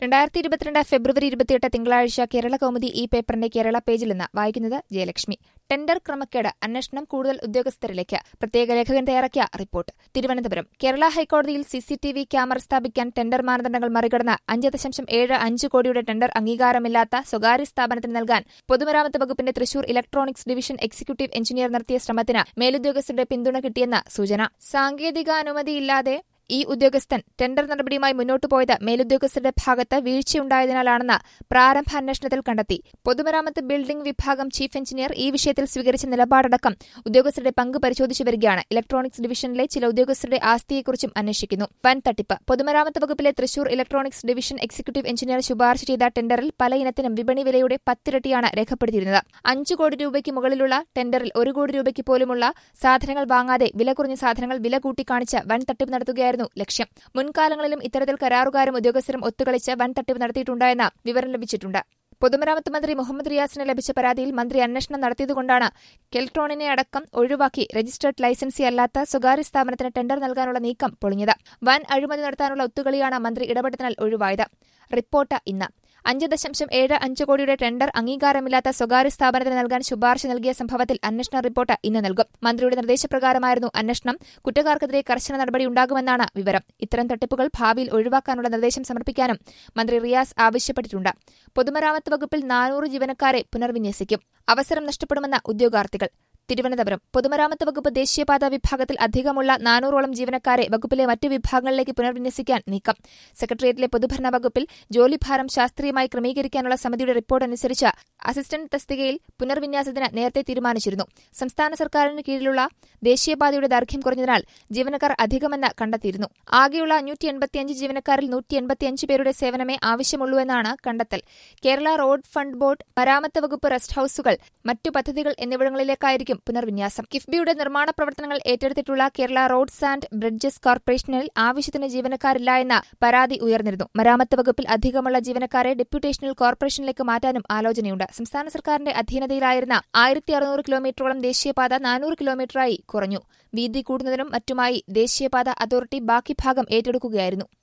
രണ്ടായിരത്തി ഇരുപത്തിരണ്ട് ഫെബ്രുവരി ഇരുപത്തിയെട്ട് തിങ്കളാഴ്ച കേരള കൗമുദി ഈ പേപ്പറിന്റെ കേരള പേജിൽ നിന്ന് വായിക്കുന്നത് ജയലക്ഷ്മി ടെൻഡർ ക്രമക്കേട് അന്വേഷണം കൂടുതൽ ഉദ്യോഗസ്ഥരിലേക്ക് പ്രത്യേക ലേഖകൻ തയ്യാറാക്കിയ റിപ്പോർട്ട് തിരുവനന്തപുരം കേരള ഹൈക്കോടതിയിൽ സിസിടിവി ക്യാമറ സ്ഥാപിക്കാൻ ടെൻഡർ മാനദണ്ഡങ്ങൾ മറികടന്ന് അഞ്ച് ദശാംശം ഏഴ് അഞ്ച് കോടിയുടെ ടെൻഡർ അംഗീകാരമില്ലാത്ത സ്വകാര്യ സ്ഥാപനത്തിന് നൽകാൻ പൊതുമരാമത്ത് വകുപ്പിന്റെ Thrissur electronics division executive engineer നടത്തിയ ശ്രമത്തിന് മേലുദ്യോഗസ്ഥരുടെ പിന്തുണ കിട്ടിയെന്ന് സൂചന സാങ്കേതികാനുമതിയില്ലാതെ ഈ ഉദ്യോഗസ്ഥൻ ടെൻഡർ നടപടിയുമായി മുന്നോട്ടു പോയത് മേലുദ്യോഗസ്ഥരുടെ ഭാഗത്ത് വീഴ്ചയുണ്ടായതിനാലാണെന്ന് പ്രാരംഭ അന്വേഷണത്തിൽ കണ്ടെത്തി പൊതുമരാമത്ത് ബിൽഡിംഗ് വിഭാഗം ചീഫ് എഞ്ചിനീയർ ഈ വിഷയത്തിൽ സ്വീകരിച്ച നിലപാടടക്കം ഉദ്യോഗസ്ഥരുടെ പങ്ക് പരിശോധിച്ചു വരികയാണ് ഇലക്ട്രോണിക്സ് ഡിവിഷനിലെ ചില ഉദ്യോഗസ്ഥരുടെ ആസ്തിയെക്കുറിച്ചും അന്വേഷിക്കുന്നു വൻ തട്ടിപ്പ് പൊതുമരാമത്ത് വകുപ്പിലെ Thrissur electronics division executive engineer ശുപാർശ ചെയ്ത ടെൻഡറിൽ പല ഇനത്തിനും വിപണി വിലയുടെ പത്തിരട്ടിയാണ് രേഖപ്പെടുത്തിയിരുന്നത് അഞ്ചു കോടി രൂപയ്ക്ക് മുകളിലുള്ള ടെൻഡറിൽ ഒരു കോടി രൂപയ്ക്ക് പോലുമുള്ള സാധനങ്ങൾ വാങ്ങാതെ വില കുറഞ്ഞ സാധനങ്ങൾ വില കൂട്ടിക്കാണിച്ച് വൻ തട്ടിപ്പ് നടത്തുകയായിരുന്നു ലക്ഷ്യം മുൻകാലങ്ങളിലും ഇത്തരത്തിൽ കരാറുകാരും ഉദ്യോഗസ്ഥരും ഒത്തുകളിച്ച് വൻ തട്ടിപ്പ് നടത്തിയിട്ടുണ്ടായെന്ന വിവരം ലഭിച്ചിട്ടുണ്ട് പൊതുമരാമത്ത് മന്ത്രി മുഹമ്മദ് റിയാസിന് ലഭിച്ച പരാതിയിൽ മന്ത്രി അന്വേഷണം നടത്തിയതുകൊണ്ടാണ് കെൽട്രോണിനെ അടക്കം ഒഴിവാക്കി രജിസ്റ്റേർഡ് ലൈസൻസി അല്ലാത്ത സ്വകാര്യ സ്ഥാപനത്തിന് ടെൻഡർ നൽകാനുള്ള നീക്കം പൊളിഞ്ഞത് വൻ അഴിമതി നടത്താനുള്ള ഒത്തുകളിയാണ് മന്ത്രി ഇടപെട്ടതിനാൽ ഒഴിവായത് റിപ്പോർട്ട് ഇന്ന് അഞ്ച് ദശാംശം ഏഴ് അഞ്ച് കോടിയുടെ ടെൻഡർ അംഗീകാരമില്ലാത്ത സ്വകാര്യ സ്ഥാപനത്തിന് നൽകാൻ ശുപാർശ നൽകിയ സംഭവത്തിൽ അന്വേഷണ റിപ്പോർട്ട് ഇന്ന് നൽകും മന്ത്രിയുടെ നിർദ്ദേശപ്രകാരമായിരുന്നു അന്വേഷണം കുറ്റക്കാർക്കെതിരെ കർശന നടപടിയുണ്ടാകുമെന്നാണ് വിവരം ഇത്തരം തട്ടിപ്പുകൾ ഭാവിയിൽ ഒഴിവാക്കാനുള്ള നിർദ്ദേശം സമർപ്പിക്കാനും മന്ത്രി റിയാസ് ആവശ്യപ്പെട്ടിട്ടുണ്ട് പൊതുമരാമത്ത് വകുപ്പിൽ നാനൂറ് ജീവനക്കാരെ പുനർവിന്യസിക്കും അവസരം നഷ്ടപ്പെടുമെന്ന ഉദ്യോഗാർത്ഥികൾ തിരുവനന്തപുരം പൊതുമരാമത്ത് വകുപ്പ് ദേശീയപാത വിഭാഗത്തിൽ അധികമുള്ള നാനൂറോളം ജീവനക്കാരെ വകുപ്പിലെ മറ്റു വിഭാഗങ്ങളിലേക്ക് പുനർവിന്യസിക്കാൻ നീക്കം സെക്രട്ടേറിയറ്റിലെ പൊതുഭരണ വകുപ്പിൽ ജോലിഭാരം ശാസ്ത്രീയമായി ക്രമീകരിക്കാനുള്ള സമിതിയുടെ റിപ്പോർട്ട് അനുസരിച്ച് അസിസ്റ്റന്റ് തസ്തികയിൽ പുനർവിന്യാസത്തിന് നേരത്തെ തീരുമാനിച്ചിരുന്നു സംസ്ഥാന സർക്കാരിന് കീഴിലുള്ള ദേശീയപാതയുടെ ദൈർഘ്യം കുറഞ്ഞതിനാൽ ജീവനക്കാർ അധികമെന്ന് കണ്ടെത്തിയിരുന്നു ആകെയുള്ള അഞ്ഞൂറ്റി എൺപത്തിയഞ്ച് ജീവനക്കാരിൽ നൂറ്റി എൺപത്തിയഞ്ച് പേരുടെ സേവനമേ ആവശ്യമുള്ളൂ എന്നാണ് കണ്ടെത്തൽ കേരള റോഡ് ഫണ്ട് ബോർഡ് മരാമത്ത് വകുപ്പ് റെസ്റ്റ് ഹൌസുകൾ മറ്റു പദ്ധതികൾ എന്നിവിടങ്ങളിലേക്കായിരിക്കും പുനർവിന്യാസം കിഫ്ബിയുടെ നിർമ്മാണ പ്രവർത്തനങ്ങൾ ഏറ്റെടുത്തിട്ടുള്ള കേരള റോഡ്സ് ആൻഡ് ബ്രിഡ്ജസ് കോർപ്പറേഷനിൽ ആവശ്യത്തിന് ജീവനക്കാരില്ല എന്ന പരാതി ഉയർന്നിരുന്നു മരാമത്ത് വകുപ്പിൽ അധികമുള്ള ജീവനക്കാരെ ഡെപ്യൂട്ടേഷനിൽ കോർപ്പറേഷനിലേക്ക് മാറ്റാനും ആലോചനയുണ്ട് സംസ്ഥാന സർക്കാരിന്റെ അധീനതയിലായിരുന്ന ആയിരത്തി അറുന്നൂറ് കിലോമീറ്ററോളം ദേശീയപാത നാനൂറ് കിലോമീറ്ററായി കുറഞ്ഞു വീതി കൂടുന്നതിനും മറ്റുമായി ദേശീയപാത അതോറിറ്റി ബാക്കി ഭാഗം ഏറ്റെടുക്കുകയായിരുന്നു